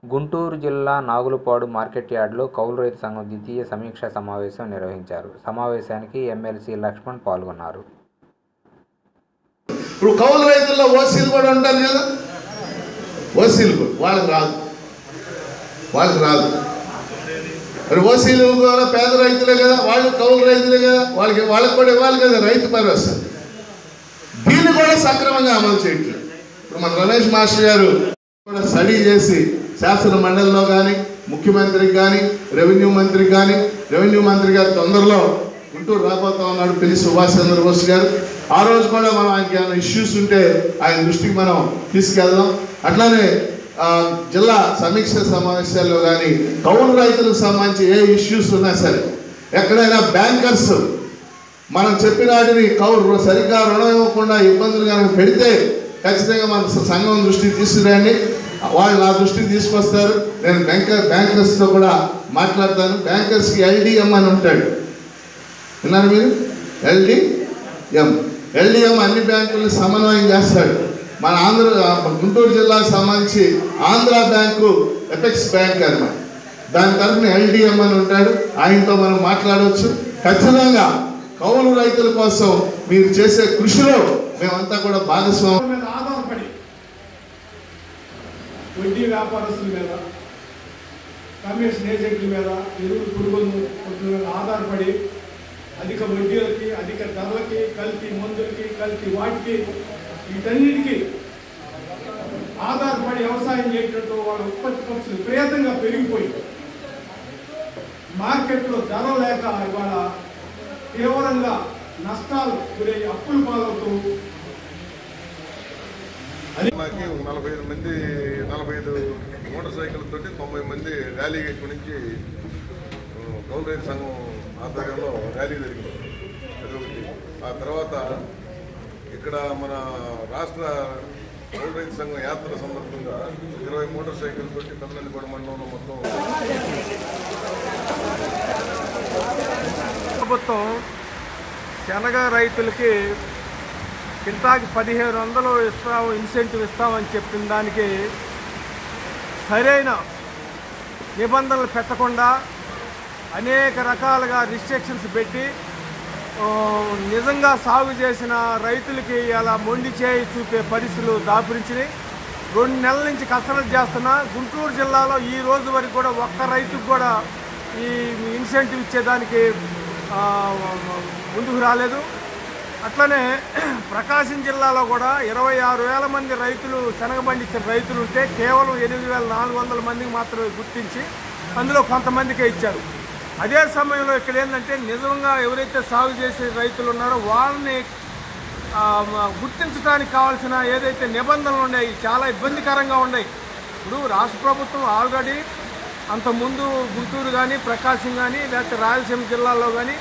గుంటూరు జిల్లా నాగులుపాడు మార్కెట్ యార్డులో కౌలు రైతు సంఘం ద్వితీయ సమీక్షా సమావేశం నిర్వహించారు సమావేశానికి ఎమ్మెల్సీ లక్ష్మణ్ పాల్గొన్నారు ఇప్పుడు కౌలు రైతుల్లో ఓసీలు కూడా ఉంటారు కదా ఓసీలు కూడా వాళ్ళకి రాదు వాళ్ళకి రాదు మరి ఓసీలు కూడా పేద రైతులే కదా వాళ్ళు కౌలు రైతులే కదా వాళ్ళకి వాళ్ళకి కూడా ఇవ్వాలి కదా రైతు భరోసా దీన్ని కూడా సక్రమంగా అమలు చేయట్లేదు ఇప్పుడు మన రమేష్ మాస్టర్ గారు కూడా స్టడీ చేసి శాసన మండలిలో కానీ ముఖ్యమంత్రికి కానీ రెవెన్యూ మంత్రికి కానీ రెవెన్యూ మంత్రి గారు తొందరలో గుంటూరు రాబోతా ఉన్నాడు పిల్లి సుభాష్ చంద్రబోస్ గారు ఆ రోజు కూడా మనం ఆయనకి ఏమైనా ఇష్యూస్ ఉంటే ఆయన దృష్టికి మనం తీసుకెళ్దాం అట్లానే ఆ, జిల్లా సమీక్ష సమావేశాల్లో కానీ కౌలు రైతులకు సంబంధించి ఏ ఇష్యూస్ ఉన్నా సరే ఎక్కడైనా బ్యాంకర్స్ మనం చెప్పిన వాటిని కౌలు సరిగ్గా రుణం ఇవ్వకుండా ఇబ్బందులు కనుక పెడితే ఖచ్చితంగా మన సంఘం దృష్టికి తీసుకురండి వాళ్ళు నా దృష్టికి తీసుకొస్తారు నేను బ్యాంకర్ బ్యాంకర్స్తో కూడా మాట్లాడతాను బ్యాంకర్స్కి ఎల్డిఎం అని ఉంటాడు విన్నారు మీరు ఎల్డిఎం ఎల్డిఎం అన్ని బ్యాంకులను సమన్వయం చేస్తాడు మన ఆంధ్ర గుంటూరు జిల్లాకు సంబంధించి ఆంధ్ర బ్యాంకు ఎపెక్స్ బ్యాంక్ అన్నమాట దాని తరఫున ఎల్డిఎం అని ఉంటాడు ఆయనతో మనం మాట్లాడవచ్చు ఖచ్చితంగా కౌలు రైతుల కోసం మీరు చేసే కృషిలో మేమంతా కూడా భాగస్వామి మీద ఆధారపడి వడ్డీ వ్యాపారస్తుల మీద కమిషన్ ఏజెంట్ల మీద ఎరువులు పురుగులు కొట్టుల మీద ఆధారపడి అధిక వడ్డీలకి అధిక ధరలకి కల్తీ మందులకి కల్తీ వాటికి వీటన్నిటికీ ఆధారపడి వ్యవసాయం చేయడంతో వాళ్ళ ఉత్పత్తి ఖర్చులు విపరీతంగా పెరిగిపోయి మార్కెట్లో ధర లేక ఇవాళ తీవ్రంగా నష్టాలు గురై అప్పులు పాలవుతూ మాకి ఒక నలభై ఐదు మంది నలభై ఐదు మోటార్ సైకిల్ తోటి తొంభై మంది ర్యాలీ ఇక్కడి నుంచి ఆ, కౌలు రైతు సంఘం ఆధ్వర్యంలో ర్యాలీ జరిగింది అది ఒకటి ఆ తర్వాత ఇక్కడ మన రాష్ట్ర కౌలు రైతు సంఘం యాత్ర సందర్భంగా ఇరవై మోటార్ సైకిల్ తోటి పెద్దనందిగూడ మండలంలో మొత్తం ప్రభుత్వం శనగ రైతులకి కింటాకి పదిహేను వందలు ఇస్తాం ఇన్సెంటివ్ ఇస్తామని చెప్పిన దానికి సరైన నిబంధనలు పెట్టకుండా అనేక రకాలుగా రిస్ట్రిక్షన్స్ పెట్టి ఆ, నిజంగా సాగు చేసిన రైతులకి అలా మొండి చేయి చూపే పరిస్థితులు దాపురించినాయి రెండు నెలల నుంచి కసరత్తు చేస్తున్నా గుంటూరు జిల్లాలో ఈ రోజు వరకు కూడా ఒక్క రైతుకు కూడా ఈ ఇన్సెంటివ్ ఇచ్చేదానికి ఆ, ముందుకు రాలేదు అట్లనే ప్రకాశం జిల్లాలో కూడా ఇరవై ఆరు వేల మంది రైతులు శనగ పండించిన రైతులు ఉంటే కేవలం ఎనిమిది వేల నాలుగు వందల మందికి మాత్రమే గుర్తించి అందులో కొంతమందికే ఇచ్చారు అదే సమయంలో ఇక్కడ ఏంటంటే నిజంగా ఎవరైతే సాగు చేసే రైతులు ఉన్నారో వాళ్ళని ఆ, మ- గుర్తించడానికి కావాల్సిన ఏదైతే నిబంధనలు ఉన్నాయి చాలా ఇబ్బందికరంగా ఉన్నాయి ఇప్పుడు రాష్ట్ర ప్రభుత్వం ఆల్రెడీ అంతకుముందు గుంటూరు కానీ ప్రకాశం కానీ లేకపోతే రాయలసీమ జిల్లాలో కానీ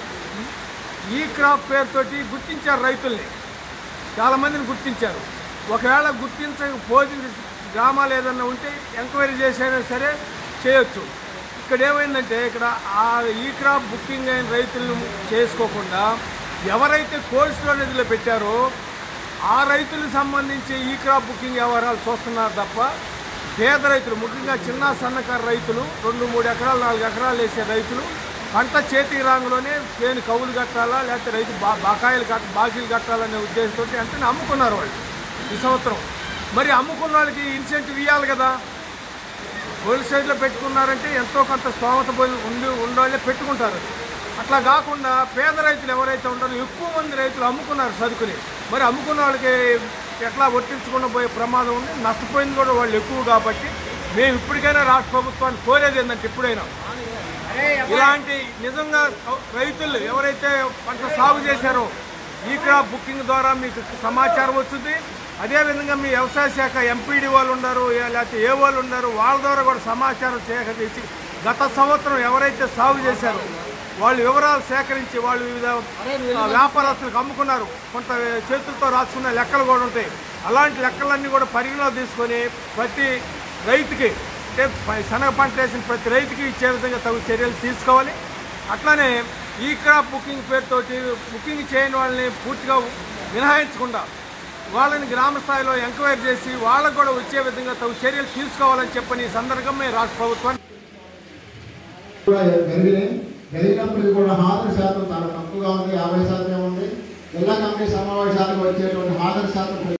ఈ క్రాప్ పేరుతోటి గుర్తించారు రైతుల్ని చాలామందిని గుర్తించారు ఒకవేళ గుర్తించకపోతే గ్రామాలు ఏదన్నా ఉంటే ఎంక్వైరీ చేసైనా సరే చేయొచ్చు ఇక్కడ ఏమైందంటే ఇక్కడ ఆ ఈ క్రాప్ బుకింగ్ అయిన రైతులను చేసుకోకుండా ఎవరైతే కోల్డ్ స్టోరేజ్లో పెట్టారో ఆ రైతులకు సంబంధించి ఈ క్రాప్ బుకింగ్ వ్యవహారాలు చూస్తున్నారు తప్ప పేద రైతులు ముఖ్యంగా చిన్న సన్నకారు రైతులు రెండు మూడు ఎకరాలు నాలుగు ఎకరాలు వేసే రైతులు పంట చేతికి రాంగలోనే చేను కవులు కట్టాలా లేకపోతే రైతు బా బకాయిలు కట్ట బాకీలు కట్టాలనే ఉద్దేశంతో అంటే అమ్ముకున్నారు వాళ్ళు ఈ సంవత్సరం మరి అమ్ముకున్న వాళ్ళకి ఇన్సెంటివ్ ఇవ్వాలి కదా హోల్ సైడ్లో పెట్టుకున్నారంటే ఎంతో కొంత స్తోమత పోయి ఉండి ఉండాలి పెట్టుకుంటారు అట్లా కాకుండా పేద రైతులు ఎవరైతే ఉంటారో ఎక్కువ మంది రైతులు అమ్ముకున్నారు సరుకుని మరి అమ్ముకున్న వాళ్ళకి ఎట్లా వర్తించకుండా పోయే ప్రమాదం ఉంది నష్టపోయింది కూడా వాళ్ళు ఎక్కువ కాబట్టి మేము ఇప్పటికైనా రాష్ట్ర ప్రభుత్వాన్ని కోరేది ఏంటంటే ఇప్పుడైనా ఇలాంటి నిజంగా రైతులు ఎవరైతే పంట సాగు చేశారో ఈ క్రాప్ బుకింగ్ ద్వారా మీకు సమాచారం వచ్చింది అదేవిధంగా మీ వ్యవసాయ శాఖ ఎంపీడీ వాళ్ళు ఉన్నారు ఏ- లేకపోతే ఏ వాళ్ళు ఉన్నారు వాళ్ళ ద్వారా కూడా సమాచారం సేకరించి గత సంవత్సరం ఎవరైతే సాగు చేశారో వాళ్ళు వివరాలు సేకరించి వాళ్ళు వివిధ ఆ, వ్యాపారస్తులకు అమ్ముకున్నారు కొంత చేతులతో రాసుకున్న లెక్కలు కూడా ఉంటాయి అలాంటి లెక్కలన్నీ కూడా పరిగణలో తీసుకొని ప్రతి రైతుకి అంటే ప- శనగ పంట వేసిన ప్రతి రైతుకి ఇచ్చే విధంగా తగు చర్యలు తీసుకోవాలి అట్లానే ఈ క్రాప్ బుకింగ్ పేరుతోటి బుకింగ్ చేయని వాళ్ళని పూర్తిగా మినహాయించకుండా వాళ్ళని గ్రామ స్థాయిలో ఎంక్వైరీ చేసి వాళ్ళకు కూడా వచ్చే విధంగా తగు చర్యలు తీసుకోవాలని చెప్పని ఈ సందర్భంగా రాష్ట్ర ప్రభుత్వాన్ని కూడా పెరిగినాయి పెరిగినప్పటికీ కూడా హాజరు శాతం చాలా తక్కువగా ఉంది యాభై శాతం ఉంది జిల్లా కమిటీ సమావేశాలకు వచ్చేటువంటి హాజరు శాతం